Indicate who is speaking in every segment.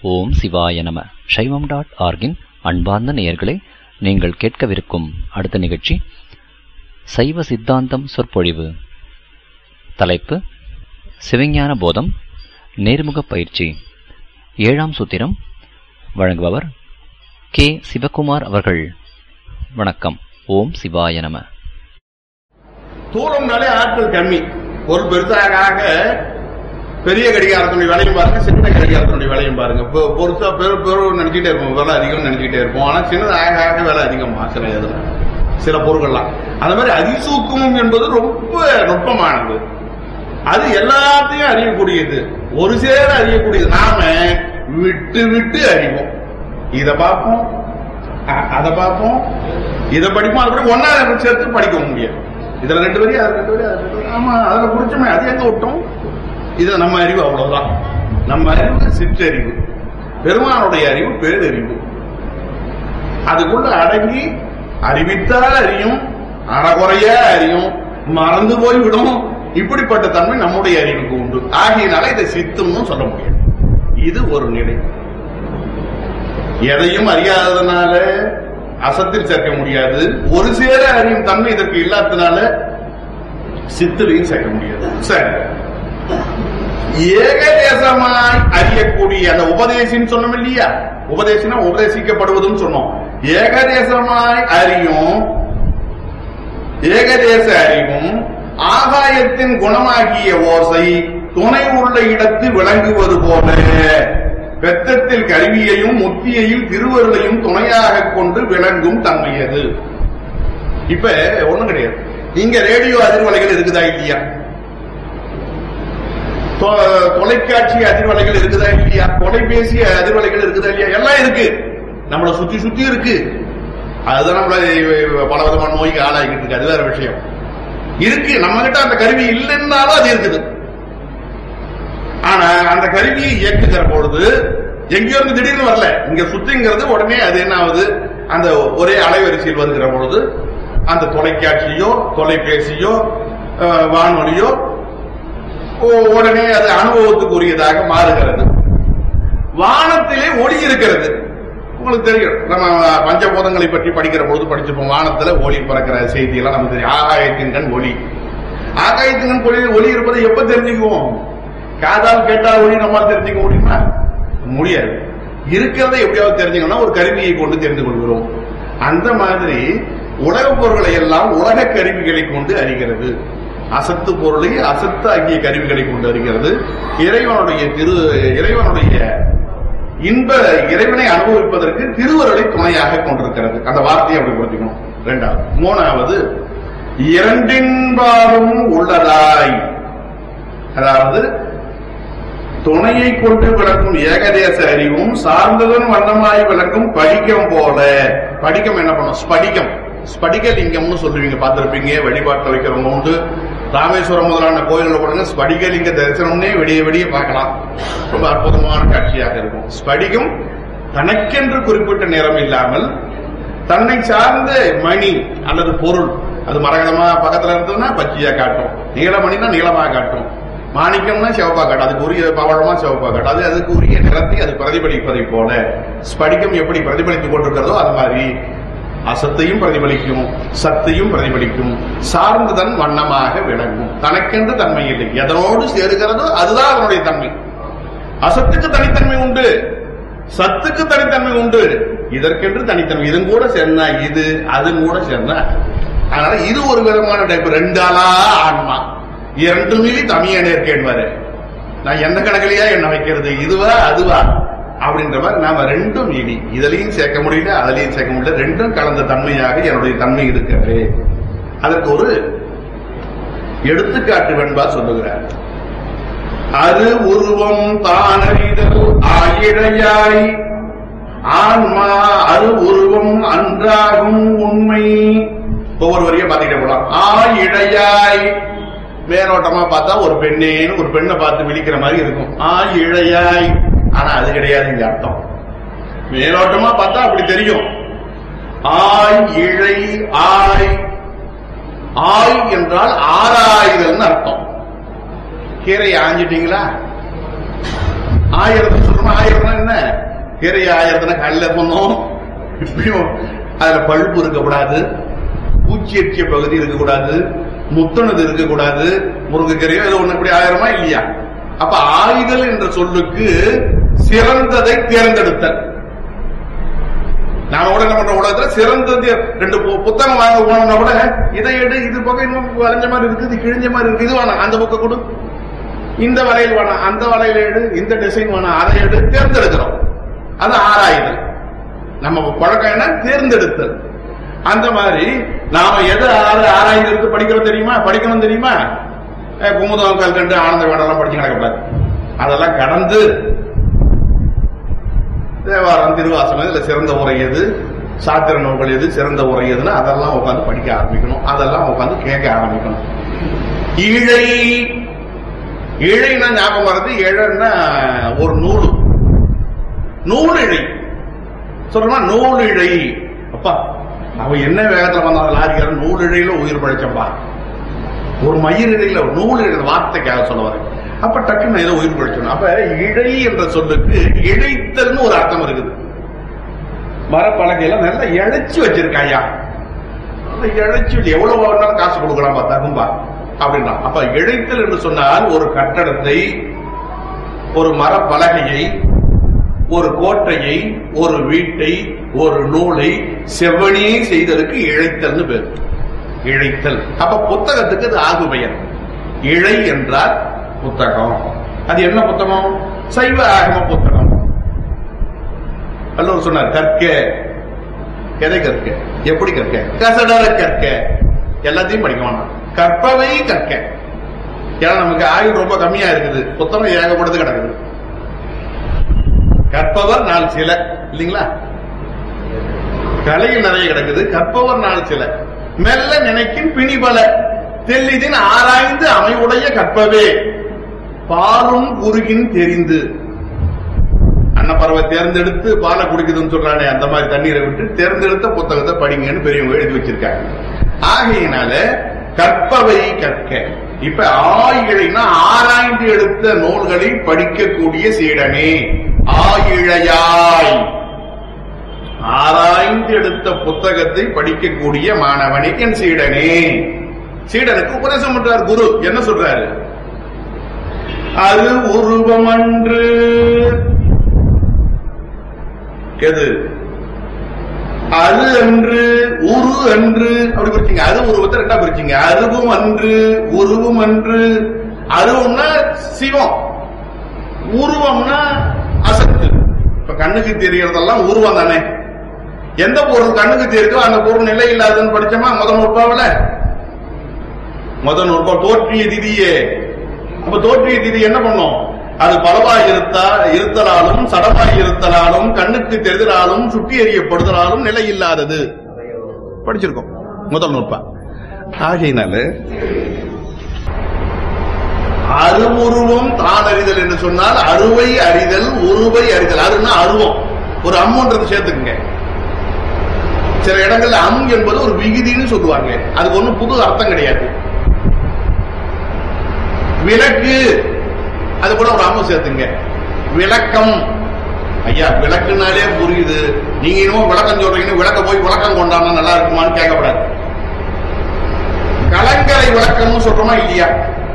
Speaker 1: ஓம் சிவாய நம சைவம் டாட் ஆர்கின் அன்பார்ந்த நேயர்களே நீங்கள் கேட்கவிருக்கும் அடுத்த நிகழ்ச்சி சைவ சித்தாந்தம் சொற்பொழிவு தலைப்பு சிவஞான போதம் நேர்முக பயிற்சி ஏழாம் சூத்திரம் வழங்குபவர் கே சிவகுமார் அவர்கள் வணக்கம் ஓம் சிவாய நம
Speaker 2: தூரம்னாலே ஆட்கள் கம்மி பொருள் பெருசாக ஆக பெரிய கடிகாரத்தினுடைய வேலையும் பாருங்க சின்ன கடிகாரத்தினுடைய வேலையும் பாருங்க இப்போ பொருசா பெரு பெரு நினைச்சிட்டே இருப்போம் விலை அதிகம் நினைச்சிட்டே இருப்போம் ஆனா சின்னது ஆக ஆக விலை அதிகமா சில இதுல சில பொருட்கள்லாம் அந்த மாதிரி அதிசூக்குமம் என்பது ரொம்ப நுட்பமானது அது எல்லாத்தையும் அறியக்கூடியது ஒரு சேர அறியக்கூடியது நாம விட்டு விட்டு அறிவோம் இத பார்ப்போம் அ- அத பார்ப்போம் இத படிப்போம் அது ஒன்னா சேர்த்து படிக்க முடியாது இதுல ரெண்டு வரி அது ரெண்டு வரி அது ரெண்டு வரி. ஆமா அதுல குறிச்சோமே அது எங்க விட்டோம் இது நம்ம அறிவு அவ்வளவுதான் நம்ம அறிவு சிற்றறிவு பெருமானுடைய அறிவு பேரறிவு அதுக்குள்ள அடங்கி அறிவித்தால் அறியும் அறகுறைய அறியும் மறந்து போய் விடும் இப்படிப்பட்ட தன்மை நம்முடைய அறிவுக்கு உண்டு ஆகையினால இதை சித்தும்னு சொல்ல முடியும் இது ஒரு நிலை எதையும் அறியாததுனால அசத்தில் சேர்க்க முடியாது ஒரு சேர அறியும் தன்மை இதற்கு இல்லாததுனால சித்திலையும் சேர்க்க முடியாது சரி ஏகதேசமாய் அறியக்கூடிய அந்த உபதேசின்னு சொன்னோம் இல்லையா உபதேசினா உபதேசிக்கப்படுவதுன்னு சொன்னோம் ஏகதேசமாய் அறியும் ஏகதேச அறிவும் ஆகாயத்தின் குணமாகிய ஓசை துணை உள்ள இடத்து விளங்குவது போல வெத்தத்தில் கல்வியையும் முத்தியையும் திருவருளையும் துணையாக கொண்டு விளங்கும் தன்மையது இப்ப ஒண்ணும் கிடையாது இங்க ரேடியோ அதிர்வலைகள் இருக்குதா இல்லையா தொ- தொலைக்காட்சி அதிர்வலைகள் இருக்குதா இல்லையா தொலைபேசி அதிர்வலைகள் இருக்குதா இல்லையா எல்லாம் இருக்கு நம்மளை சுத்தி சுத்தி இருக்கு அதுதான் நம்மள பல விதமான நோய்க்கு ஆளாகிட்டு இருக்கு அது வேற விஷயம் இருக்கு நம்ம கிட்ட அந்த கருவி இல்லைன்னாலும் அது இருக்குது ஆனா அந்த கருவியை இயக்குகிற பொழுது எங்கேயோ இருந்து திடீர்னு வரல இங்க சுத்திங்கிறது உடனே அது என்ன ஆகுது அந்த ஒரே அலைவரிசையில் வருகிற பொழுது அந்த தொலைக்காட்சியோ தொலைபேசியோ அஹ், வானொலியோ உ- உடனே அது அனுபவத்துக்குரியதாக மாறுகிறது வானத்திலே ஒளி இருக்கிறது உங்களுக்கு தெரியும் நம்ம பஞ்சபூதங்களை பற்றி படிக்கிற பொழுது படிச்சிருப்போம் வானத்துல ஒளி பறக்கிற செய்தி எல்லாம் நமக்கு தெரியும் ஆகாயத்தின் கண் ஒளி ஆகாயத்தின் கண் ஒளி ஒளி இருப்பதை எப்ப தெரிஞ்சுக்குவோம் காதால் கேட்டால் ஒளி நம்மால் தெரிஞ்சுக்க முடியுமா முடியாது இருக்கிறதை எப்படியாவது தெரிஞ்சுக்கணும்னா ஒரு கருவியை கொண்டு தெரிந்து கொள்கிறோம் அந்த மாதிரி உலகப் பொருள்களை எல்லாம் உலக கருவிகளை கொண்டு அறிகிறது அசத்து பொருளை அசத்து ஆகிய கருவிகளை கொண்டு அறிகிறது இறைவனுடைய திரு இறைவனுடைய இன்ப இறைவனை அனுபவிப்பதற்கு திருவருளை துணையாக கொண்டிருக்கிறது அந்த வார்த்தையை அப்படி புரிஞ்சுக்கணும் இரண்டாவது மூணாவது இரண்டின்பாலும் உள்ளதாய் அதாவது துணையை கொண்டு விளக்கும் ஏகதேச அறிவும் சார்ந்ததன் வண்ணமாய் விளக்கும் படிக்கம் போல படிக்கம் என்ன பண்ணும் ஸ்படிகம் ஸ்படிக லிங்கம்னு சொல்லுவீங்க பார்த்திருப்பீங்க வழிபாட்டில் வைக்கிறவங்க உண்டு ராமேஸ்வரம் முதலான கோயில்கள் கொடுங்க ஸ்படிகலிங்க தரிசனம்னே விடிய விடிய பார்க்கலாம் ரொம்ப அற்புதமான காட்சியாக இருக்கும் ஸ்படிகம் தனக்கென்று குறிப்பிட்ட நிறம் இல்லாமல் தன்னை சார்ந்த மணி அல்லது பொருள் அது மரகதமா பக்கத்துல இருந்ததுன்னா பச்சையா காட்டும் நீலமணினா நீளமா காட்டும் மாணிக்கம்னா சிவப்பா காட்டும் அதுக்கு உரிய பவழமா சிவப்பா காட்டும் அது அதுக்கு உரிய நிறத்தை அது பிரதிபலிப்பதை போல ஸ்படிகம் எப்படி பிரதிபலித்துக் கொண்டிருக்கிறதோ அது மாதிரி அசத்தையும் பிரதிபலிக்கும் சத்தையும் பிரதிபலிக்கும் சார்ந்ததன் வண்ணமாக விளங்கும் தனக்கென்று தன்மை இல்லை எதனோடு சேருகிறதோ அதுதான் அதனுடைய தன்மை அசத்துக்கு தனித்தன்மை உண்டு சத்துக்கு தனித்தன்மை உண்டு இதற்கென்று தனித்தன்மை இதும் கூட சேர்ந்தா இது அதுவும் கூட சேர்ந்தா அதனால இது ஒரு விதமான டைப் ரெண்டாளா ஆன்மா இரண்டு மில்லி தமிழ் இருக்கேன்வாரு நான் எந்த கணக்கிலேயா என்ன வைக்கிறது இதுவா அதுவா அப்படின்ற மாதிரி நாம ரெண்டும் இனி இதுலயும் சேர்க்க முடியல அதுலயும் சேர்க்க முடியல ரெண்டும் கலந்த தன்மையாக என்னுடைய தன்மை இருக்கிறது அதற்கு ஒரு எடுத்துக்காட்டு வெண்பா சொல்லுகிறார் அது உருவம் தானறிதல் ஆயிழையாய் ஆன்மா அது உருவம் அன்றாகும் உண்மை ஒவ்வொரு வரையும் பாத்துக்கிட்டே போலாம் ஆயிழையாய் மேலோட்டமா பார்த்தா ஒரு பெண்ணேன்னு ஒரு பெண்ணை பார்த்து விழிக்கிற மாதிரி இருக்கும் ஆய் இழையாய் ஆனா அது கிடையாது இங்க அர்த்தம் மேலோட்டமா பார்த்தா அப்படி தெரியும் ஆய் இழை ஆய் ஆய் என்றால் ஆராய்தல்னு அர்த்தம் கீரையை ஆஞ்சிட்டீங்களா ஆயிரத்து சொல்றோம் ஆயிரம்னா என்ன கீரை ஆயிரத்துல கல்ல சொன்னோம் இப்பயும் அதுல பழுப்பு இருக்கக்கூடாது பூச்சி எச்சிய பகுதி இருக்கக்கூடாது முத்தனது இருக்கக்கூடாது முருங்கைக்கீரையோ ஏதோ ஒண்ணு இப்படி ஆயிரமா இல்லையா அப்ப ஆயுதல் என்ற சொல்லுக்கு சிறந்ததை தேர்ந்தெடுத்தல் நாம கூட என்ன பண்ற உலகத்துல சிறந்தது ரெண்டு பு- புத்தகம் வாங்க போனோம்னா கூட இதை எடு இது பக்கம் இன்னும் வளைஞ்ச மாதிரி இருக்கு இது கிழிஞ்ச மாதிரி இருக்கு இது வேணாம் அந்த பக்கம் கொடு இந்த வரையில் வேணாம் அந்த வரையில எடு இந்த டிசைன் வேணாம் அதை எடு தேர்ந்தெடுக்கிறோம் அது ஆராயுதல் நம்ம பழக்கம் என்ன தேர்ந்தெடுத்தல் அந்த மாதிரி நாம எதை ஆர- ஆராய்ந்து எடுத்து படிக்கிறோம் தெரியுமா படிக்கணும் தெரியுமா அஹ் குமுதம் கல்கண்டு ஆனந்த வேடெல்லாம் படிச்சு கிடக்கப்படாது அதெல்லாம் கடந்து தேவாரம் திருவாசனம் இதுல சிறந்த உரை எது சாத்திர நூல்கள் எது சிறந்த உரை எதுன்னு அதெல்லாம் உட்காந்து படிக்க ஆரம்பிக்கணும் அதெல்லாம் உட்காந்து கேட்க ஆரம்பிக்கணும் ஈழை ஈழைனா ஞாபகம் வருது இழைன்னா ஒரு நூல் நூல் இழை சொல்றோமா நூல் இழை அப்பா அவ என்ன வேகத்துல வந்தாங்க லாரிக்காரன் நூல் இழையில உயிர் பழைச்சப்பா ஒரு மயிர் இழையில நூல் இழை வார்த்தைக்காக சொல்ல வரேன் அப்ப டக்குன்னு ஏதோ உயிர் பழைச்சோம் அப்ப இழை என்ற சொல்லுக்கு இழைத்தல்னு ஒரு அர்த்தம் இருக்குது மரப்பலகையில நல்லா இழைச்சு வச்சிருக்காயா அந்த இழைச்சு எவ்வளவு வேணாலும் காசு கொடுக்கலாம் பார்த்தா கும்பா அப்படின்னா அப்ப இழைத்தல் என்று சொன்னால் ஒரு கட்டடத்தை ஒரு மரப்பலகையை ஒரு கோட்டையை ஒரு வீட்டை ஒரு நூலை செவ்வனியே செய்ததற்கு இழைத்தல்னு பேர் இழைத்தல் அப்ப புத்தகத்துக்கு அது ஆகு பெயர் இழை என்றால் புத்தகம் அது என்ன புத்தகம் சைவ ஆகம புத்தகம் வள்ளுவர் சொன்னார் கற்க எதை கற்க எப்படி கற்க கசடர கற்க எல்லாத்தையும் படிக்க வேணாம் கற்பவை கற்க ஏன்னா நமக்கு ஆயுள் ரொம்ப கம்மியா இருக்குது புத்தகம் ஏகப்படுத்து கிடக்குது கற்பவர் நாள் சில இல்லைங்களா கலையில் நிறைய கிடக்குது கற்பவர் நாள் சில மெல்ல நினைக்கும் பிணிபல தெல்லிதின் ஆராய்ந்து அமைவுடைய கற்பவே பாலும் குறுகின் தெரிந்து அன்னப்பறவை தேர்ந்தெடுத்து பாலை குடிக்குதுன்னு சொல்றானே அந்த மாதிரி தண்ணீரை விட்டு தேர்ந்தெடுத்த புத்தகத்தை படிங்கன்னு பெரியவங்க எழுதி வச்சிருக்காங்க ஆகையினால கற்பவை கற்க இப்ப ஆயிழைனா ஆராய்ந்து எடுத்த நூல்களை படிக்கக்கூடிய சீடனே ஆயிழையாய் ஆராய்ந்து எடுத்த புத்தகத்தை படிக்கக்கூடிய மாணவனே என் சீடனே சீடனுக்கு உபதேசம் பண்றார் குரு என்ன சொல்றாரு அது உருவமன்று எது அது அன்று உரு அன்று அப்படி பிரிச்சீங்க அது உருவத்தை ரெண்டா பிரிச்சீங்க அருவும் அன்று உருவும் அன்று அருவம்னா சிவம் உருவம்னா அசத்து இப்ப கண்ணுக்கு தெரியறதெல்லாம் உருவம் தானே எந்த பொருள் கண்ணுக்கு தெரியுதோ அந்த பொருள் நிலை இல்லாததுன்னு படிச்சோமா முதல் நூற்பாவில முதல் நூற்பா தோற்றிய திதியே அப்ப தோற்றிய திதி என்ன பண்ணும் அது பலவாய் இருத்தா இருத்தலாலும் சடமாய் இருத்தலாலும் கண்ணுக்கு தெரிதலாலும் சுட்டி எறியப்படுதலாலும் நிலை இல்லாதது படிச்சிருக்கோம் முதல் நூற்பா ஆகையினால அருவுருவம் தான் அறிதல் என்று சொன்னால் அருவை அறிதல் உருவை அறிதல் அருன்னா அருவம் ஒரு அம்முன்றது சேர்த்துக்குங்க சில இடங்கள்ல அம் என்பது ஒரு விகுதின்னு சொல்லுவாங்க அதுக்கு ஒண்ணும் புது அர்த்தம் கிடையாது விளக்கு அது கூட ஒரு அம்மு சேர்த்துங்க விளக்கம் ஐயா விளக்குனாலே புரியுது நீங்க இன்னும் விளக்கம் சொல்றீங்கன்னு விளக்க போய் விளக்கம் கொண்டாடா நல்லா இருக்குமான்னு கேட்கக்கூடாது கலங்கரை விளக்கம்னு சொல்றோமா இல்லையா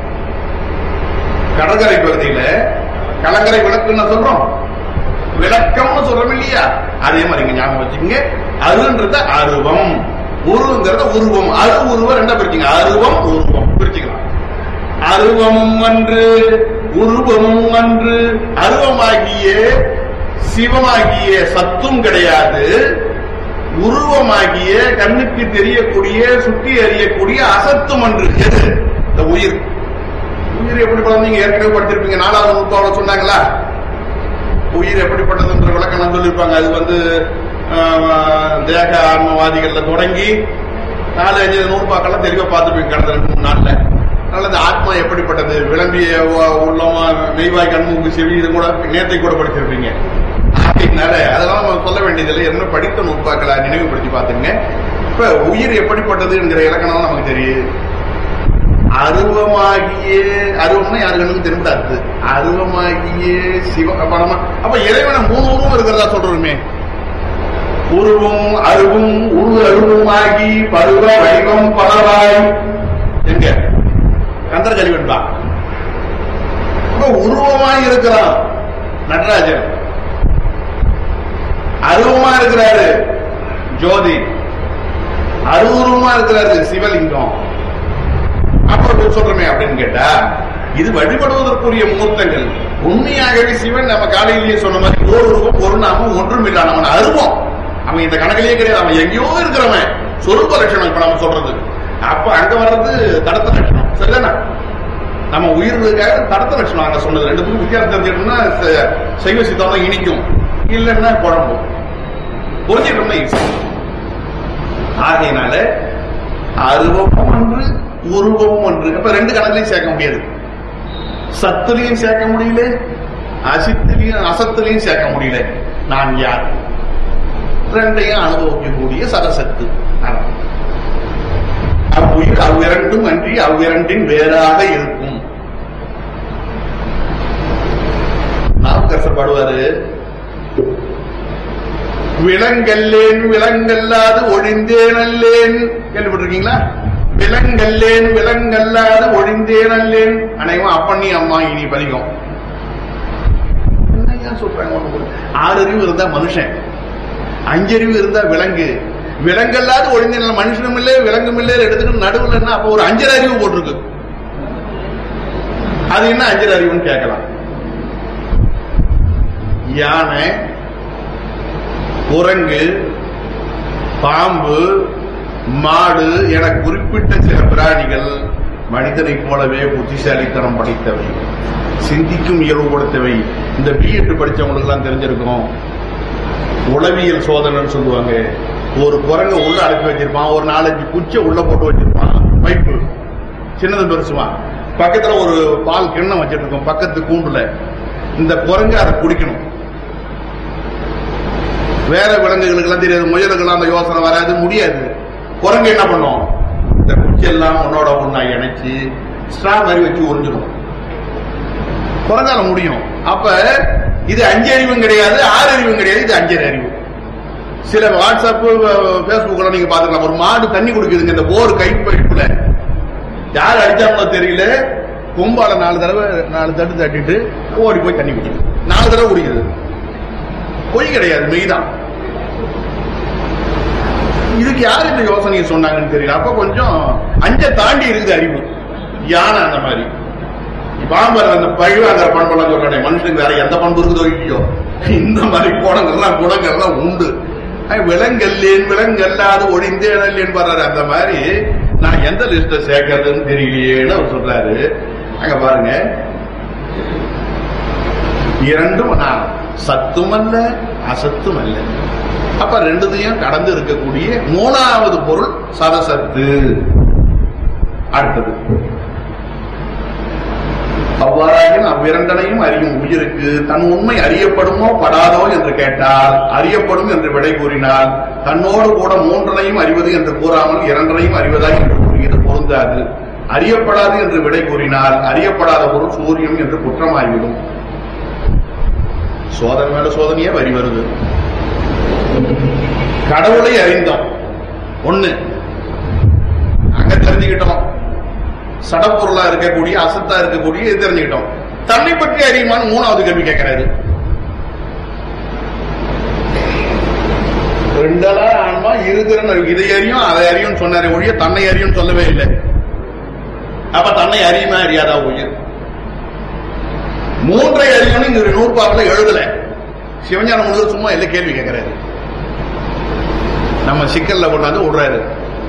Speaker 2: கடற்கரை பகுதியில கலங்கரை விளக்குன்னு சொல்றோம் விளக்கம்னு சொல்றோம் இல்லையா அதே மாதிரி இங்க ஞாபகம் வச்சுக்கோங்க அருன்றது அருவம் உருவங்கிறத உருவம் அரு உருவம் ரெண்டா பிரிச்சுங்க அருவம் உருவம் பிரிச்சுக்கலாம் அருவமும் அன்று உருவமும் அன்று அருவமாகிய சிவமாகிய சத்தும் கிடையாது உருவமாகிய கண்ணுக்கு தெரியக்கூடிய சுட்டி அறியக்கூடிய அசத்தும் அன்று எது இந்த உயிர் உயிர் எப்படிப்பட்டது நீங்க ஏற்கனவே படிச்சிருப்பீங்க நாலாவது நூற்பாவில் சொன்னாங்களா உயிர் எப்படிப்பட்டதுன்ற விளக்கம் சொல்லியிருப்பாங்க அது வந்து ஆஹ், தேக ஆன்மவாதிகள்ல தொடங்கி நாலு அஞ்சு நூற்பாக்கெல்லாம் தெளிவா பார்த்துருப்பீங்க கடந்த ரெண்டு மூணு நாள்ல அதனால இந்த ஆத்மா எப்படிப்பட்டது விளம்பிய உ- உள்ளமா மெய்வாய் கண்மூக்கு செவி இது கூட நேத்தை கூட படிச்சிருப்பீங்க ஆகையினால அதெல்லாம் நம்ம சொல்ல வேண்டியதில்லை என்ன படித்த நூற்பாக்களை நினைவுபடுத்தி பார்த்துங்க இப்ப உயிர் எப்படிப்பட்டதுங்கிற இலக்கணம் நமக்கு தெரியுது அருவமாகிய அருவம்னா யாரு கண்ணுக்கும் திரும்பிடாது அருவமாகிய சிவ அப்ப நம்ம அப்ப இறைவனை மூணு உருவம் இருக்கிறதா சொல்றோமே உருவும் அருவும் உரு அருவுமாகி பருவ வடிவம் பலவாய் எங்க கந்தர கலிவன் தான் அப்ப உருவமாய் இருக்கிறான் நடராஜன் அருவமா இருக்கிறாரு ஜோதி அருவுருவமா இருக்கிறாரு சிவலிங்கம் அப்ப சொல்றமே அப்படின்னு கேட்டா இது வழிபடுவதற்குரிய மூர்த்தங்கள் உண்மையாகவே சிவன் நம்ம காலையிலேயே சொன்ன மாதிரி ஒரு ரூபம் ஒரு நாமம் ஒன்றும் இல்லாம அவன் அருவம் அவன் இந்த கணக்கிலேயே கிடையாது அவன் எங்கேயோ இருக்கிறவன் சொரூப லட்சணம் இப்ப நம்ம சொல்றது அப்ப அங்க வர்றது தடத்த லட்சணம் சரிதானே நம்ம உயிர்களுக்காக தடத்த லட்சணம் அங்க சொன்னது ரெண்டுத்துக்கும் வித்தியாசம் தெரிஞ்சுக்கணும்னா ச- சைவ சித்தாந்தம் இனிக்கும் இல்லைன்னா குழம்பும் புரிஞ்சுக்கணும்னா ஈஸி ஆகையினால அருவமும் ஒன்று உருவமும் ஒன்று அப்ப ரெண்டு கணக்குலையும் சேர்க்க முடியாது சத்துலையும் சேர்க்க முடியல அசித்திலையும் அசத்துலையும் சேர்க்க முடியல நான் யார் ரெண்டையும் அனுபவிக்கக்கூடிய சதசத்து அதான். அவ்வுயிர் அவ்விரண்டும் அன்றி அவ்விரண்டின் வேறாக இருக்கும் நாவுக்கரசர் பாடுவாரு விலங்கல்லேன் விலங்கல்லாது ஒழிந்தேன் அல்லேன் கேள்விப்பட்டிருக்கீங்களா விலங்கல்லேன் விலங்கல்லாது ஒழிந்தேன் அல்லேன் அனைவன் அப்பண்ணி அம்மா இனி பதிகம் என்னய்யா சொல்றாங்க ஒண்ணு புரியல. ஆறு அறிவு இருந்தா மனுஷன் அஞ்சறிவு இருந்தா விலங்கு விலங்கல்லாது ஒழிந்தேன் மனுஷனும் இல்லை விலங்கும் இல்லை எடுத்துட்டு நடுவுல என்ன அப்ப ஒரு அஞ்சரை அறிவு போட்டிருக்கு அது என்ன அஞ்சரை அறிவுன்னு கேட்கலாம் யானை குரங்கு பாம்பு மாடு என குறிப்பிட்ட சில பிராணிகள் மனிதனைப் போலவே புத்திசாலித்தனம் படைத்தவை சிந்திக்கும் இயல்பு படைத்தவை இந்த பிஎட் படிச்சவங்களுக்கு எல்லாம் தெரிஞ்சிருக்கும் உளவியல் சோதனைன்னு சொல்லுவாங்க ஒரு குரங்க உள்ள அடைச்சி வச்சிருப்பான் ஒரு நாலஞ்சு குச்சை உள்ள போட்டு வச்சிருப்பான் பைப்பு சின்னது பெருசுமா பக்கத்துல ஒரு பால் கிண்ணம் வச்சிட்டு இருக்கோம் பக்கத்து கூண்டுல இந்த குரங்கு அதை குடிக்கணும் வேற விலங்குகளுக்கு எல்லாம் தெரியாது முயலுக்கெல்லாம் அந்த யோசனை வராது முடியாது குரங்கு என்ன பண்ணும் இந்த குச்செல்லாம் உன்னோட ஒண்ணா இணைச்சு ஸ்ட்ரா மாதிரி வச்சு உறிஞ்சிடும் குரங்கால முடியும் அப்ப இது அஞ்சு அறிவும் கிடையாது ஆறு அறிவும் கிடையாது இது அஞ்சரை அறிவு சில வாட்ஸ்அப் பேஸ்புக்ல நீங்க பாத்துக்கலாம் ஒரு மாடு தண்ணி குடிக்குதுங்க இந்த போர் கை பைப்புல யார் அடிச்சாங்களோ தெரியல கொம்பால நாலு தடவை நாலு தட்டு தட்டிட்டு ஓடி போய் தண்ணி குடிக்குது நாலு தடவை குடிக்குது பொய் கிடையாது மெய்தான் இதுக்கு யார் இந்த யோசனையை சொன்னாங்கன்னு தெரியல அப்ப கொஞ்சம் அஞ்ச தாண்டி இருக்குது அறிவு யானை அந்த மாதிரி பாம்பர் அந்த பழிவாங்கிற பண்பெல்லாம் சொல்றானே மனுஷனுக்கு வேற எந்த பண்பு இருக்குதோ இல்லையோ இந்த மாதிரி குணங்கள்லாம் குணங்கள்லாம் உண்டு அஹ் விலங்கல்லேன் விலங்கல்லாது ஒழிந்தேனல்லேன் வர்றாரு அந்த மாதிரி நான் எந்த லிஸ்ட சேர்க்கறதுன்னு தெரியலையேன்னு அவர் சொல்றாரு அங்க பாருங்க இரண்டும் நான் சத்தும் அல்ல அசத்தும் அல்ல அப்ப ரெண்டுத்தையும் கடந்து இருக்கக்கூடிய மூணாவது பொருள் சதசத்து அடுத்தது அவ்வாறாயின் அவ்விரண்டனையும் அறியும் உயிருக்கு தன் உண்மை அறியப்படுமோ படாதோ என்று கேட்டால் அறியப்படும் என்று விடை கூறினால் தன்னோடு கூட மூன்றனையும் அறிவது என்று கூறாமல் இரண்டனையும் அறிவதா என்று கூறியது பொருந்தாது அறியப்படாது என்று விடை கூறினால் அறியப்படாத பொருள் சூரியன் என்று குற்றமாகிவிடும் சோதனை மேல சோதனையே வரி வருது கடவுளை அறிந்தோம் ஒண்ணு அங்க தெரிஞ்சுக்கிட்டோம் சடப்பொருளா இருக்கக்கூடிய அசத்தா இருக்கக்கூடிய இது தெரிஞ்சுக்கிட்டோம் தன்னை பற்றி அறியுமான்னு மூணாவது கேள்வி கேட்கிறாரு ரெண்டலா ஆன்மா இருதிறன் அறிவு. இதை அறியும் அதை அறியும் சொன்னாரே ஒழிய தன்னை அறியும் சொல்லவே இல்லை அப்ப தன்னை அறியுமா அறியாதா உயிர் மூன்றை அறியணும் இங்க நூற்பாக்கில் எழுதல சிவஞான முழுவதும் சும்மா இல்லை கேள்வி கேட்கிறாரு நம்ம சிக்கல்ல கொண்டாந்து விடுறாரு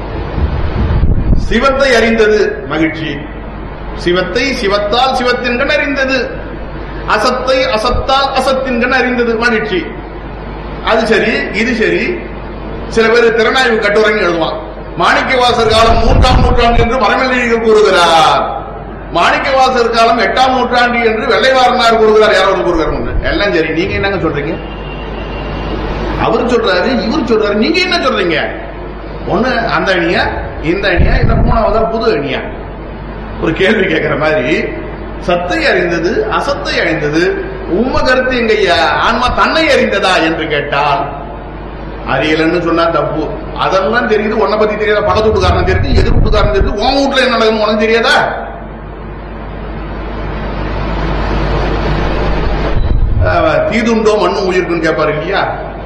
Speaker 2: சிவத்தை அறிந்தது மகிழ்ச்சி சிவத்தை சிவத்தால் சிவத்தின்கண் அறிந்தது அசத்தை அசத்தால் அசத்தின்கண் அறிந்தது மகிழ்ச்சி அது சரி இது சரி சில பேர் திறனாய்வு கட்டுரைன்னு எழுதுவான் மாணிக்கவாசர் காலம் மூன்றாம் நூற்றாண்டு என்று மரமெல்லிகள் கூறுகிறார் மாணிக்கவாசர் காலம் எட்டாம் நூற்றாண்டு என்று வெள்ளைவாரனார் கூறுகிறார் யாராவது கூறுகிறார் எல்லாம் சரி நீங்க என்னங்க சொல்றீங்க அவர் சொல்றாரு இவர் சொல்றாரு நீங்க என்ன சொல்றீங்க ஒண்ணு அந்த அணியா இந்த அணியா இல்ல மூணாவதா புது அணியா ஒரு கேள்வி கேட்கிற மாதிரி சத்தை அறிந்தது அசத்தை அறிந்தது உம்ம கருத்து எங்க ஆன்மா தன்னை அறிந்ததா என்று கேட்டால் அறியலன்னு சொன்னா தப்பு அதெல்லாம் தெரியுது உன்னை பத்தி தெரியாத பக்கத்து வீட்டுக்காரன் தெரியுது எதிர் வீட்டுக்காரன் தெரியுது உன் வீட்டுல என்ன நடக்குன்னு உனக்கு தெரியாதா அஹ், தீதுண்டோ மண்ணும் உயிருக்குன்னு கேட்பாரு இல்லையா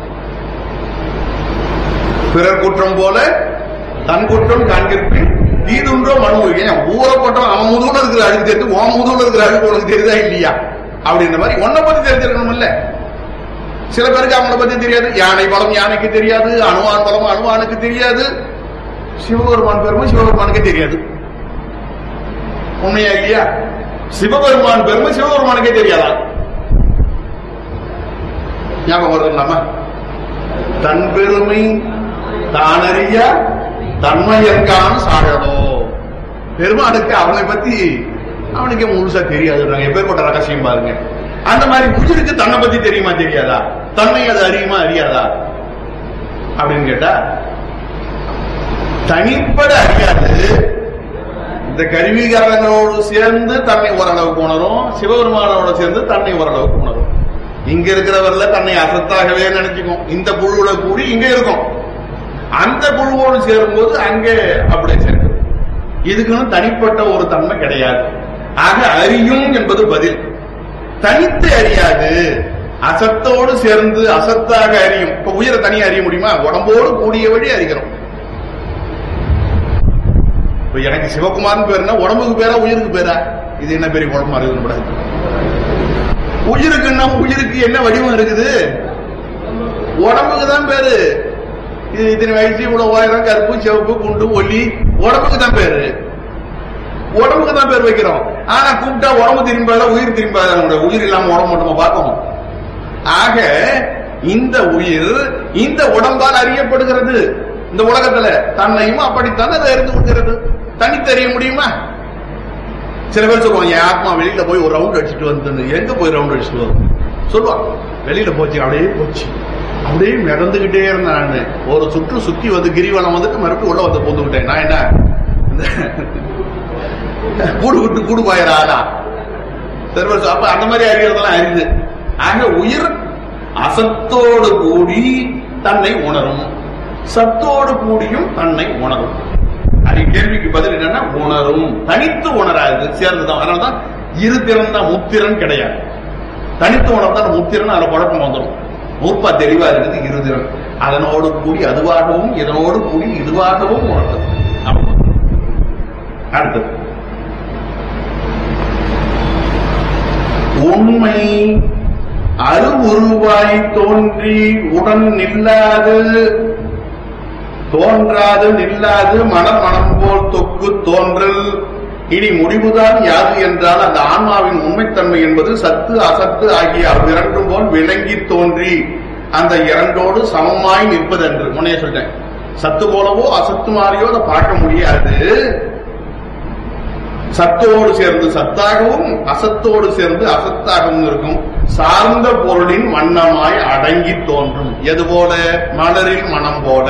Speaker 2: பிறர் குற்றம் போல தன் குற்றம் காண்கிருப்பின் தீதுன்றோ மனு ஏன் ஊரை போட்டவன் அவன் முதுகுல இருக்கிற அழுக்கு தெரிஞ்சு உன் முதுகுல இருக்கிற அழுக்கு உனக்கு தெரியுதா இல்லையா அப்படின்ற மாதிரி உன்னை பத்தி தெரிஞ்சிருக்கணும் இல்ல சில பேருக்கு அவங்கள பத்தி தெரியாது யானை பலம் யானைக்கு தெரியாது அணுவான் பலம் அணுவானுக்கு தெரியாது சிவபெருமான் பெருமை சிவபெருமானுக்கு தெரியாது உண்மையா இல்லையா சிவபெருமான் பெருமை சிவபெருமானுக்கே தெரியாதா ஞாபகம் வருதுங்களாமா தன் பெருமை தானறிய தன்மையற்கான சாழதோ பெருமானுக்கு அவனை பத்தி அவனுக்கே முழுசா தெரியாதுன்றாங்க எப்பேற்பட்ட ரகசியம் பாருங்க அந்த மாதிரி உயிருக்கு தன்னை பத்தி தெரியுமா தெரியாதா தன்னை அது அறியுமா அறியாதா அப்படின்னு கேட்டா தனிப்பட அறியாது இந்த கருவிகாரங்களோடு சேர்ந்து தன்னை ஓரளவுக்கு உணரும் சிவபெருமானோட சேர்ந்து தன்னை ஓரளவுக்கு உணரும் இங்க இருக்கிறவர்ல தன்னை அசத்தாகவே நினைச்சுக்கும் இந்த குழுவுல கூடி இங்க இருக்கும் அந்த குழுவோடு சேரும்போது அங்கே அப்படியே சேர்க்கும் இதுக்குன்னு தனிப்பட்ட ஒரு தன்மை கிடையாது ஆக அறியும் என்பது பதில் தனித்து அறியாது அசத்தோடு சேர்ந்து அசத்தாக அறியும் இப்ப உயிரை தனியா அறிய முடியுமா உடம்போடு கூடிய வழி அறிகிறோம் இப்ப எனக்கு சிவகுமார்னு பேருனா உடம்புக்கு பேரா உயிருக்கு பேரா இது என்ன பெரிய குழப்பமா இருக்குது உயிருக்குன்னா உயிருக்கு என்ன வடிவம் இருக்குது உடம்புக்கு தான் பேரு இது இத்தனை வயசு இவ்வளவு உயரம் கருப்பு சிவப்பு குண்டு ஒல்லி உடம்புக்கு தான் பேரு உடம்புக்கு தான் பேர் வைக்கிறோம் ஆனா கூப்பிட்டா உடம்பு திரும்பாத உயிர் திரும்பாத நம்முடைய உயிர் இல்லாம உடம்பு மட்டுமா பார்க்கணும் ஆக இந்த உயிர் இந்த உடம்பால் அறியப்படுகிறது இந்த உலகத்துல தன்னையும் அப்படித்தான் அது அறிந்து கொள்கிறது தனித்தறிய முடியுமா சில பேர் சொல்லுவாங்க என் ஆத்மா வெளியில போய் ஒரு ரவுண்ட் அடிச்சுட்டு வந்து எங்க போய் ரவுண்ட் அடிச்சுட்டு வரும் சொல்லுவாங்க வெளியில போச்சு அப்படியே போச்சு அப்படியே மிதந்துகிட்டே இருந்தேன் நானு ஒரு சுற்று சுத்தி வந்து கிரிவலம் வந்துட்டு மறுபடியும் உள்ள வந்து போந்துக்கிட்டேன் நான் என்ன இந்த கூடு விட்டு கூடு பாயிராதா சரி அப்ப அந்த மாதிரி அறிகிறதெல்லாம் அறிது ஆக உயிர் அசத்தோடு கூடி தன்னை உணரும் சத்தோடு கூடியும் தன்னை உணரும் அது கேள்விக்கு பதில் என்னன்னா உணரும் தனித்து உணராது சேர்ந்துதான் அதனாலதான் இரு திறன் தான் முத்திறன் கிடையாது தனித்து உணர்ந்தான் முத்திறன் அதுல குழப்பம் வந்துடும் நூற்பா தெளிவா இருக்குது இருதிறன் அதனோடு கூடி அதுவாகவும் இதனோடு கூடி இதுவாகவும் உணர்ந்தது அவ்வளவுதான். அடுத்தது உண்மை அருவுருவாய் தோன்றி உடன் நில்லாது தோன்றாது நில்லாது மனம் மனம் போல் தொக்கு தோன்றல் இனி முடிவுதான் யாது என்றால் அந்த ஆன்மாவின் உண்மைத்தன்மை என்பது சத்து அசத்து ஆகிய அவ்விரண்டும் போல் விளங்கி தோன்றி அந்த இரண்டோடு சமமாய் நிற்பதென்று முன்னே சொல்லிட்டேன் சத்து போலவோ அசத்து மாதிரியோ அதை பார்க்க முடியாது சத்தோடு சேர்ந்து சத்தாகவும் அசத்தோடு சேர்ந்து அசத்தாகவும் இருக்கும் சார்ந்த பொருளின் வண்ணமாய் அடங்கி தோன்றும் எது போல மலரில் மனம் போல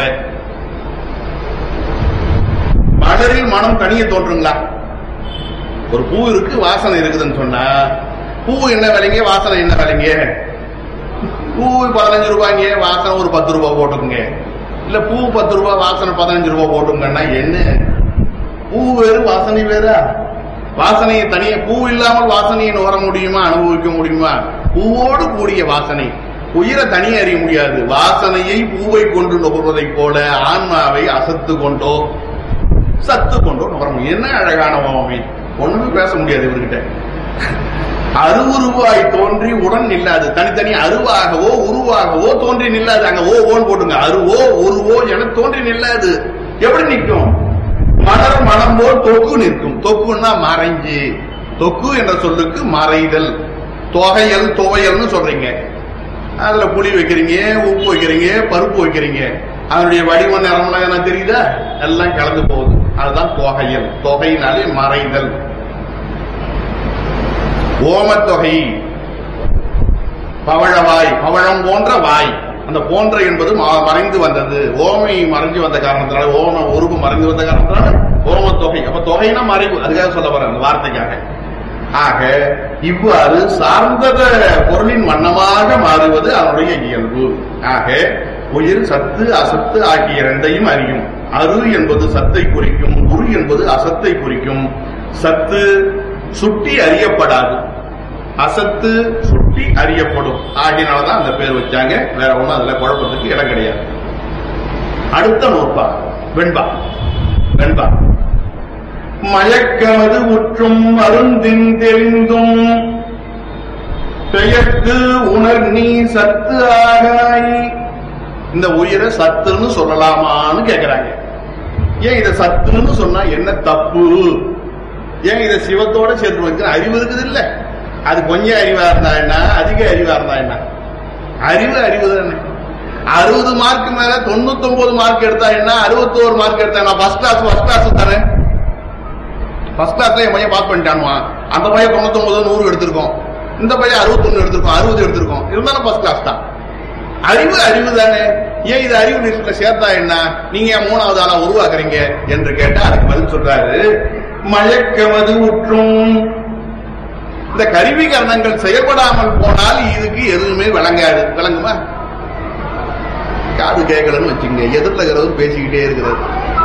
Speaker 2: மலரில் மனம் தனியே தோன்றுங்களா ஒரு பூ இருக்கு வாசனை இருக்குதுன்னு சொன்னா பூ என்ன விலைங்க வாசனை என்ன விலைங்க பூ பதினஞ்சு ரூபாய்ங்க வாசனை ஒரு பத்து ரூபாய் போட்டுக்குங்க இல்ல பூ பத்து ரூபாய் வாசனை பதினஞ்சு ரூபாய் போட்டுங்கன்னா என்ன பூ வேறு வாசனை வேறா வாசனையை தனியா பூ இல்லாமல் வாசனையை நுகர முடியுமா அனுபவிக்க முடியுமா பூவோடு கூடிய வாசனை உயிரை தனியே அறிய முடியாது வாசனையை பூவை கொண்டு நுகர்வதைப் போல ஆன்மாவை அசத்து கொண்டோ சத்து கொண்டோ நுகர முடியும் என்ன அழகான மாமி ஒண்ணுமே பேச முடியாது இவர்கிட்ட அருவுருவாய் தோன்றி உடன் நில்லாது தனித்தனி அருவாகவோ உருவாகவோ தோன்றி நில்லாது அங்க ஓ ஓன்னு போட்டுங்க அருவோ உருவோ என தோன்றி நில்லாது எப்படி நிற்கும் மலர் மனம் போல் தொக்கு நிற்கும் தொக்குன்னா மறைஞ்சு தொக்கு என்ற சொல்லுக்கு மறைதல் தொகையல் துவையல்னு சொல்றீங்க அதுல புளி வைக்கிறீங்க உப்பு வைக்கிறீங்க பருப்பு வைக்கிறீங்க அதனுடைய வடிவம் நிறம்லாம் என்ன தெரியுதா எல்லாம் கலந்து போகுது அதுதான் தொகையல் தொகையினாலே மறைதல் ஓமத்தொகை பவழவாய் பவழம் போன்ற வாய் அந்த போன்ற என்பது ம- மறைந்து வந்தது ஓமை மறைஞ்சு வந்த காரணத்தினால ஓம உருவு மறைந்து வந்த காரணத்தினால ஓம தொகை அப்ப தொகைனா மறைவு அதுக்காக சொல்ல வரேன் அந்த வார்த்தைக்காக ஆக இவ்வாறு சார்ந்தத பொருளின் வண்ணமாக மாறுவது அதனுடைய இயல்பு ஆக உயிர் சத்து அசத்து ஆகிய இரண்டையும் அறியும் அரு என்பது சத்தை குறிக்கும் உரு என்பது அசத்தை குறிக்கும் சத்து சுட்டி அறியப்படாது அசத்து சுட்டி அறியப்படும் ஆகியனாலதான் அந்த பேர் வச்சாங்க வேற ஒண்ணும் அதுல குழப்பத்துக்கு இடம் கிடையாது அடுத்த நூற்பா வெண்பா வெண்பா மயக்கமது உற்றும் அருந்தின் தெரிந்தும் பெயர்த்து உணர் நீ சத்து ஆகாய் இந்த உயிரை சத்துன்னு சொல்லலாமான்னு கேக்குறாங்க ஏன் இத சத்துன்னு சொன்னா என்ன தப்பு ஏன் இத சிவத்தோட சேர்த்து வைக்கிற அறிவு இருக்குது இல்ல அது கொஞ்சம் அறிவா இருந்தா என்ன அதிக அறிவா இருந்தா என்ன அறிவு அறிவு தானே அறுபது மார்க் மேல தொண்ணூத்தி ஒன்பது மார்க் எடுத்தா என்ன அறுபத்தோரு மார்க் எடுத்தா என்ன ஃபர்ஸ்ட் கிளாஸ் ஃபர்ஸ்ட் கிளாஸ் தரேன் ஃபர்ஸ்ட் கிளாஸ்ல என் பையன் பாஸ் பண்ணிட்டானுவா அந்த பையன் தொண்ணூத்தி ஒன்பது நூறு எடுத்திருக்கோம் இந்த பையன் அறுபத்தொன்னு எடுத்திருக்கோம் அறுபது எடுத்திருக்கோம் இருந்தாலும் ஃபர்ஸ்ட் கிளாஸ் தான் அறிவு அறிவு தானே ஏன் இது அறிவு லிஸ்ட்ல சேர்த்தா என்ன நீங்க ஏன் மூணாவது ஆளா உருவாக்குறீங்க என்று கேட்டா அதுக்கு பதில் சொல்றாரு மயக்கமது உற்றும் இந்த கருவி கரணங்கள் செயல்படாமல் போனால் இதுக்கு எதுவுமே விளங்காது விளங்குமா காது கேட்கலன்னு வச்சுங்க எதிர்ல இருக்கிறவர் பேசிக்கிட்டே இருக்கிறது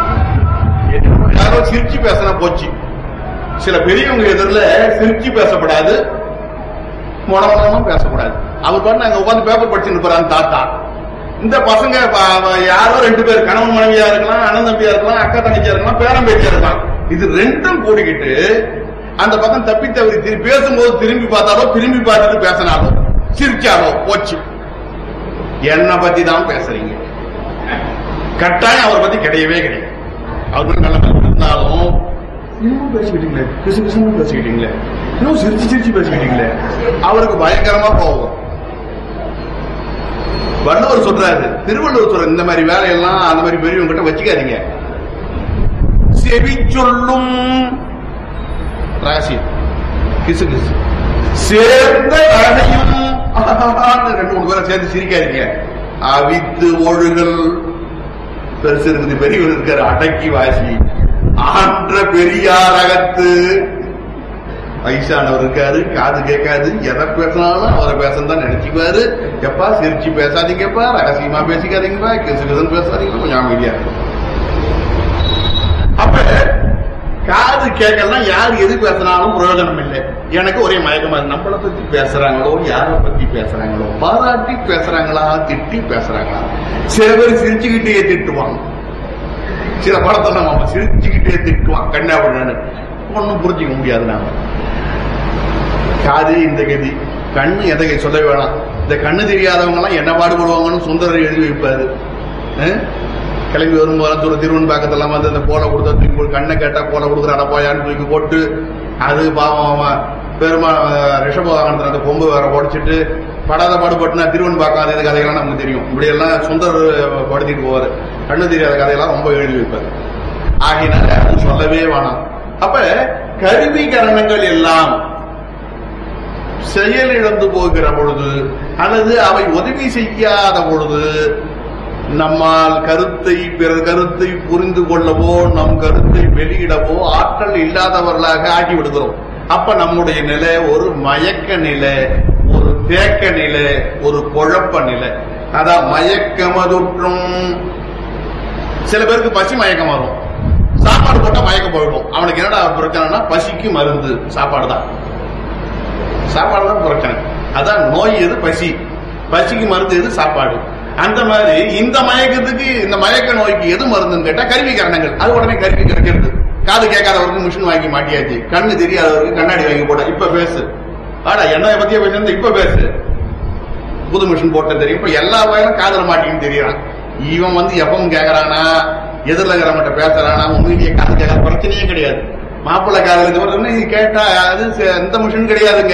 Speaker 2: யாரோ சிரிச்சு பேசினா போச்சு சில பெரியவங்க எதிரில சிரிச்சு பேசப்படாது மொடமொடமா பேசக்கூடாது அவர் பண்ண அங்க உட்காந்து பேப்பர் படிச்சுட்டு போறாங்க தாத்தா இந்த பசங்க ப- ப- யாரோ ரெண்டு பேர் கணவன் மனைவியா இருக்கலாம் அண்ணன் தம்பியா இருக்கலாம் அக்கா தங்கச்சியா இருக்கலாம் பேரம் பேச்சியா இருக்கலாம் இது ரெண்டும் கூடிக்கிட்டு அந்த பக்கம் தப்பி தவறி திரும்பி பேசும்போது திரும்பி பார்த்தாலோ திரும்பி பார்த்துட்டு பேசினாலோ சிரிச்சாலோ போச்சு என்ன பத்தி தான் பேசுறீங்க கட்டாயம் அவரை பத்தி கிடையவே கிடையாது அவருக்கு நல்ல மதிப்பு இருந்தாலும் இன்னும் பேசிக்கிட்டீங்களே பிசு பிசுன்னு பேசிக்கிட்டீங்களே இன்னும் சிரிச்சு சிரிச்சு பேசிக்கிட்டீங்களே அவருக்கு பயங்கரமா போகும் வள்ளுவர் சொல்றாரு திருவள்ளுவர் சொல்ற இந்த மாதிரி வேலையெல்லாம் அந்த மாதிரி பெரியவங்க கிட்ட வச்சுக்காதீங்க செவி சொல்லும் ராசி கிசு கிசு சேர்ந்த ரகனையும் ரெண்டு மூணு பேரை சேர்ந்து சிரிக்காதீங்க அவித்து ஒழுகல் பெருசு இருக்குது பெரியவர் இருக்காரு அடக்கி வாசி ஆன்ற பெரியார் அகத்து வயசானவர் இருக்காரு காது கேட்காது எதை பேசினாலும் அவரை பேசணும் தான் நினைச்சுக்குவாரு எப்பா சிரிச்சு பேசாதீங்கப்பா ரகசியமா பேசிக்காதீங்கப்பா கிசு கிசுன்னு பேசாதீங்க கொஞ்சம் அமைதியா இருக்கும் அப்ப காது கேட்கலாம் யார் எது பேசினாலும் பிரயோஜனம் இல்லை எனக்கு ஒரே மயக்கமா இருக்கு நம்மளை பத்தி பேசுறாங்களோ யாரை பத்தி பேசுறாங்களோ பாராட்டி பேசுறாங்களா திட்டி பேசுறாங்களா சில பேர் சிரிச்சுக்கிட்டே திட்டுவாங்க சில படத்தை நம்ம சிரிச்சுக்கிட்டே திட்டுவான் கண்ணாபுரன்னு ஒன்னும் புரிஞ்சுக்க முடியாது நாம காது இந்த கதி கண்ணு எதை சொல்ல வேணாம் இந்த கண்ணு தெரியாதவங்க எல்லாம் என்ன பாடுபடுவாங்கன்னு சுந்தரர் எழுதி வைப்பாரு அஹ்? கிளம்பி வரும்போது தூர திருவன் பக்கத்தெல்லாம் வந்து இந்த போல கொடுத்தா தூக்கி போட்டு கண்ணை கேட்டா போல கொடுக்குறாட போயான்னு தூக்கி போட்டு அது பாவம் அவன் பெருமா ரிஷபவாகனத்துல அந்த கொம்பு வேற உடைச்சிட்டு படாத பாடுபட்டுனா திருவன் பார்க்காத இது கதைகள்லாம் நமக்கு தெரியும் இப்படி எல்லாம் சுந்தர் படுத்திட்டு போவாரு கண்ணு தெரியாத கதையெல்லாம் ரொம்ப எழுதி வைப்பாரு ஆகினால அது சொல்லவே வேணாம் அப்ப கருவி கரணங்கள் எல்லாம் செயலிழந்து போகிற பொழுது அல்லது அவை உதவி செய்யாத பொழுது நம்மால் கருத்தை பிறர் கருத்தை புரிந்து கொள்ளவோ நம் கருத்தை வெளியிடவோ ஆற்றல் இல்லாதவர்களாக ஆக்கி விடுகிறோம் அப்ப நம்முடைய நிலை ஒரு மயக்க நிலை ஒரு தேக்க நிலை ஒரு குழப்ப நிலை அதான் மயக்கமதுற்றும் சில பேருக்கு பசி மயக்கம் வரும் சாப்பாடு போட்டா மயக்கம் போயிடும் அவனுக்கு என்னடா பிரச்சனைனா பசிக்கு மருந்து சாப்பாடு தான் சாப்பாடு தான் பிரச்சனை அதான் நோய் எது பசி பசிக்கு மருந்து எது சாப்பாடு அந்த மாதிரி இந்த மயக்கத்துக்கு இந்த மயக்க நோய்க்கு எது மருந்துன்னு கேட்டா கருவி கரணங்கள் அது உடனே கருவி கிடைக்கிறது காது கேட்காதவருக்கு மிஷின் வாங்கி மாட்டியாச்சு கண்ணு தெரியாதவருக்கு கண்ணாடி வாங்கி போட்டா இப்ப பேசு ஆடா என்ன பத்திய பேசுறது இப்ப பேசு புது மிஷின் போட்ட தெரியும் இப்ப எல்லா வகையிலும் காதல மாட்டின்னு தெரியறான் இவன் வந்து எப்பவும் கேக்குறானா எதிரில் இருக்கிறவங்கிட்ட பேசுறானா உண்மையிலேயே காது கேட்காத பிரச்சனையே கிடையாது மாப்பிள்ளை காதலுக்கு வரணும்னு இது கேட்டா அது ச- எந்த மிஷின் கிடையாதுங்க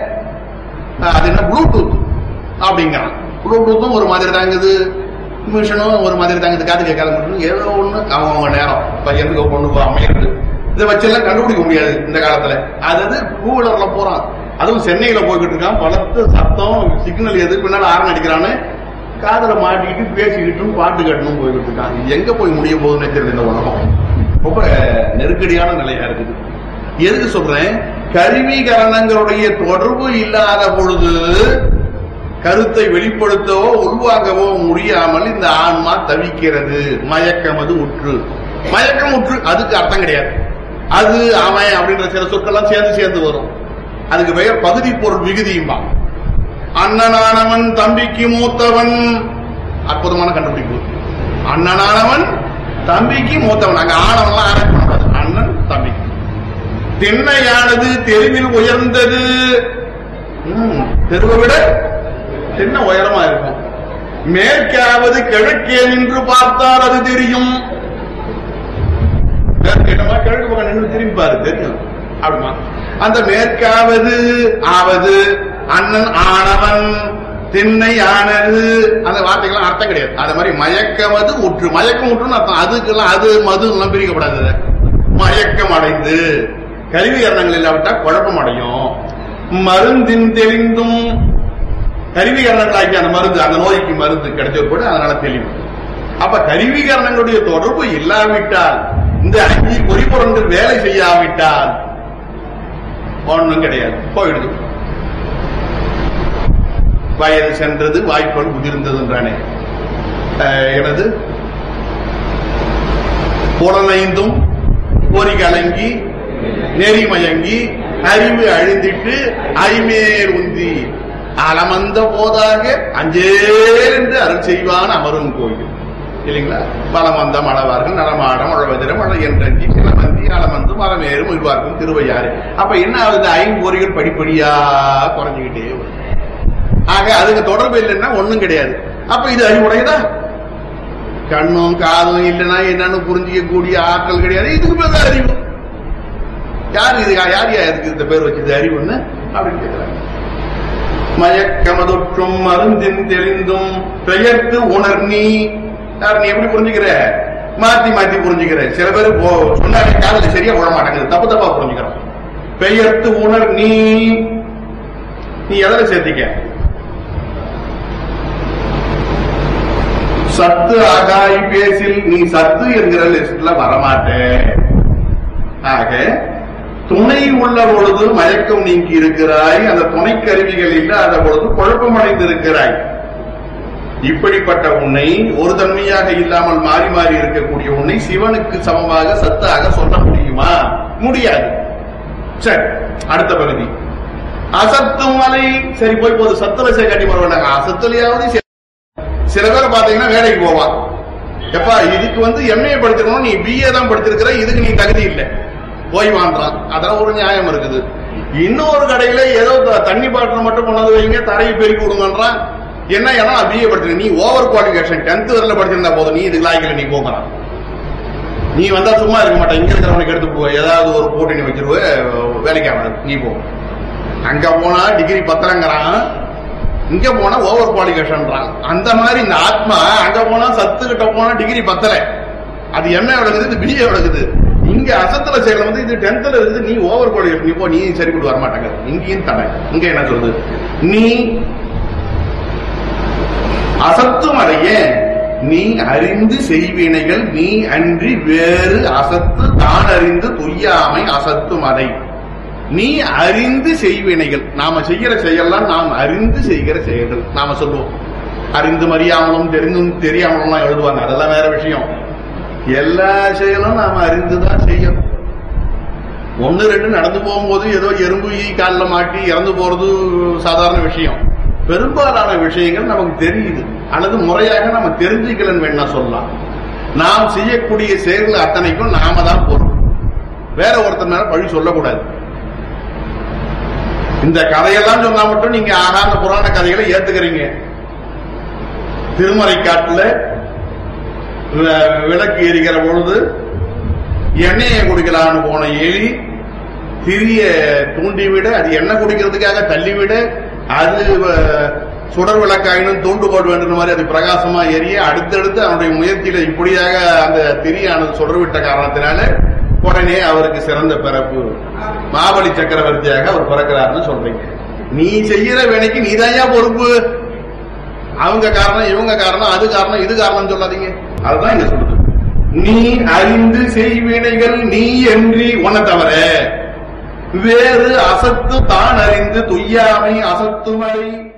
Speaker 2: அது என்ன ப்ளூடூத் அப்படிங்கிறான் ப்ளூடூத்தும் ஒரு மாதிரி தாங்குது மிஷினும் ஒரு மாதிரி தாங்குது காது கேட்காத மிஷின் ஏதோ ஒண்ணு அவங்க அவங்க நேரம் பையனுக்கு பொண்ணுக்கு அமையிறது இதை வச்செல்லாம் கண்டுபிடிக்க முடியாது இந்த காலத்துல அதாவது டூ வீலர்ல போறான் அதுவும் சென்னையில போய்கிட்டு இருக்கான் பலத்து சத்தம் சிக்னல் எது பின்னால ஆரன் அடிக்கிறான்னு காதல மாட்டிக்கிட்டு பேசிக்கிட்டும் பாட்டு கட்டணும் போய்கிட்டு இருக்காங்க இது எங்க போய் முடிய போகுதுன்னு தெரியல இந்த உலகம் ரொம்ப நெருக்கடியான நிலையா இருக்குது எதுக்கு சொல்றேன் கருவி கரணங்களுடைய தொடர்பு இல்லாத பொழுது கருத்தை வெளிப்படுத்தவோ உருவாக்கவோ முடியாமல் இந்த ஆன்மா தவிக்கிறது மயக்கமது உற்று மயக்கம் உற்று அதுக்கு அர்த்தம் கிடையாது அது அவன் அப்படின்ற சில சொற்கள்லாம் சேர்ந்து சேர்ந்து வரும் அதுக்கு பெயர் பகுதி பொருள் விகுதியும்பா அண்ணனானவன் தம்பிக்கு மூத்தவன் அற்புதமான கண்டுபிடிப்பு அண்ணனானவன் தம்பிக்கு மூத்தவன் அங்க ஆணவன்லாம் ஆராய்ச்சி பண்ணக்கூடாது அண்ணன் தம்பிக்கு திண்ணையானது தெருவில் உயர்ந்தது ம், தெருவை விட திண்ணை உயரமா இருக்கும் மேற்காவது கிழக்கே நின்று பார்த்தால் அது தெரியும் மேற்கிட்டமா கிழக்கு பக்கம் நின்று திரும்பி பாரு தெரியும் அப்படிமா அந்த மேற்காவது ஆவது அண்ணன் ஆனவன் திண்ணை ஆனது அந்த வார்த்தைகள்லாம் அர்த்தம் கிடையாது அது மாதிரி மயக்கமது உற்று மயக்கம் உற்றுன்னு அர்த்தம் அதுக்கெல்லாம் அது மது எல்லாம் பிரிக்கப்படாது அது. மயக்கம் அடைந்து கல்வி கரணங்கள் இல்லாவிட்டா குழப்பம் அடையும் மருந்தின் தெரிந்தும் கருவி கரணங்களாக்கி அந்த மருந்து அந்த நோய்க்கு மருந்து கிடைச்ச கூட அதனால தெளிவு அப்ப கருவி கரணங்களுடைய தொடர்பு இல்லாவிட்டால் இந்த அஞ்சு பொறிப்புறங்கள் வேலை செய்யாவிட்டால் ஒண்ணும் கிடையாது போயிடுது வயது சென்றது வாய்ப்புகள் முதிர்ந்ததுன்றானே அஹ், எனது புலனைந்தும் பொறி கலங்கி நெறி மயங்கி அறிவு அழிந்திட்டு அறிமேல் உந்தி அலமந்த போதாக அஞ்சேல் என்று அருள் செய்வான் அமரும் கோயில் இல்லைங்களா பலமந்த மழவார்கள் நடமாட மழவதிர மழை என்றி சிலமந்தி அலமந்து மரமேறும் உருவாக்கும் திருவையாறு அப்ப என்ன ஆகுது ஐம்பொறிகள் படிப்படியா குறைஞ்சுக்கிட்டே வரும் ஆக அதுக்கு தொடர்பு இல்லைன்னா ஒண்ணும் கிடையாது அப்ப இது அறிவுடையதா கண்ணும் காதும் இல்லைன்னா என்னன்னு புரிஞ்சிக்க கூடிய ஆற்றல் கிடையாது இதுக்கு பேர் தான் அறிவு யார் இது யார் யார் இருக்கு இந்த பேர் வச்சது அறிவுன்னு அப்படின்னு கேட்கிறாங்க மயக்கமதொற்றும் மருந்தின் தெளிந்தும் பெயர்த்து உணர் நீ யார் நீ எப்படி புரிஞ்சுக்கிற மாத்தி மாத்தி புரிஞ்சுக்கிற சில பேர் போ- சொன்னாலே காதல சரியா விட மாட்டேங்குது தப்பு தப்பா புரிஞ்சுக்கிறோம் பெயர்த்து உணர் நீ நீ எதில் சேர்த்திக்க சத்து ஆகாய் பேசில் நீ சத்து என்கிற லிஸ்ட்ல வரமாட்டே ஆக துணை உள்ள பொழுது மயக்கம் நீங்கி இருக்கிறாய் அந்த துணை கருவிகள் இல்லாத பொழுது குழப்பமடைந்து இருக்கிறாய் இப்படிப்பட்ட உன்னை ஒரு தன்மையாக இல்லாமல் மாறி மாறி இருக்கக்கூடிய உன்னை சிவனுக்கு சமமாக சத்தாக சொல்ல முடியுமா முடியாது சரி அடுத்த பகுதி அசத்து மலை சரி போய் போது சத்துல சே கட்டி வருவாங்க அசத்துலயாவது சரி. சில பேர் பாத்தீங்கன்னா வேலைக்கு போவான் எப்பா இதுக்கு வந்து எம்ஏ படிச்சிருக்கணும் நீ பிஏ தான் படிச்சிருக்கிற இதுக்கு நீ தகுதி இல்லை போய் வாங்குறான் அதெல்லாம் ஒரு நியாயம் இருக்குது இன்னொரு கடையில ஏதோ த- தண்ணி பாட்டில் மட்டும் கொண்டாந்து வைங்க தரையை பெருக்கி விடுங்கன்றான் என்ன ஏன்னா பிஏ படிச்சிருக்க நீ ஓவர் குவாலிஃபிகேஷன் டென்த் வரல படிச்சிருந்தா போதும் நீ இதுக்கு லாய்க்கல நீ போகிறான் நீ வந்தா சும்மா இருக்க மாட்டேன் இங்க இருக்கிறவனுக்கு எடுத்து போ ஏதாவது ஒரு போட்டி நீ வச்சிருவ வேலைக்கு ஆகாது நீ போ அங்க போனா டிகிரி பத்தலங்கிறான் இங்க போனா ஓவர் குவாலிஃபிகேஷன்றான் அந்த மாதிரி இந்த ஆத்மா அங்க போனா சத்து கிட்ட போனா டிகிரி பத்தல அது என்ன விளக்குது இது பிஏ விளக்குது இங்க அசத்துல செயல் வந்து இது டென்த்ல இருக்குது நீ ஓவர் குவாலிஃபிகேஷன் நீ போ நீ சரி கூட வர மாட்டாங்க இங்கேயும் தடை இங்க என்ன சொல்லுது நீ அசத்தும் அடைய நீ அறிந்து செய்வினைகள் நீ அன்றி வேறு அசத்து தான் அறிந்து துய்யாமை அசத்தும் அதை நீ அறிந்து செய்வினைகள் நாம செய்கிற செயல்லாம் நாம் அறிந்து செய்கிற செயல்கள் நாம சொல்லுவோம் அறிந்தும் அறியாமலும் தெரிந்தும் தெரியாமலும் எழுதுவாங்க அதெல்லாம் வேற விஷயம் எல்லா செயலும் நாம அறிந்துதான் செய்யணும் ஒன்னு ரெண்டு நடந்து போகும்போது ஏதோ எறும்பு ஈ காலில் மாட்டி இறந்து போறது சாதாரண விஷயம் பெரும்பாலான விஷயங்கள் நமக்கு தெரியுது அல்லது முறையாக நம்ம தெரிஞ்சுக்கலன்னு வேணா சொல்லலாம் நாம் செய்யக்கூடிய செயல்கள் அத்தனைக்கும் நாம தான் பொறுப்பு வேற ஒருத்தர் மேல பழி சொல்லக்கூடாது இந்த கதையெல்லாம் சொன்னா மட்டும் நீங்க ஆகாத புராண கதைகளை ஏத்துக்கிறீங்க திருமறை காட்டுல வி- விளக்கு எரிகிற பொழுது எண்ணெயை குடிக்கலான்னு போன எலி திரிய தூண்டி விட அது எண்ணெய் குடிக்கிறதுக்காக தள்ளிவிட அது வ- சுடர் விளக்காயினும் தூண்டு போட வேண்டும் மாதிரி அது பிரகாசமா எரிய அடுத்தடுத்து அவனுடைய முயற்சியில இப்படியாக அந்த திரியானது சுடர் விட்ட காரணத்தினால உடனே அவருக்கு சிறந்த பிறப்பு மாபலி சக்கரவர்த்தியாக அவர் பிறக்கிறார்னு சொல்றீங்க நீ செய்யற வேலைக்கு நீதாயா பொறுப்பு அவங்க காரணம் இவங்க காரணம் அது காரணம் இது காரணம் சொல்லாதீங்க அதுதான் இங்க சொல்லுது நீ அறிந்து செய்வினைகள் நீ என்று உன்னை தவிர வேறு அசத்து தான் அறிந்து துய்யாமை அசத்துமறை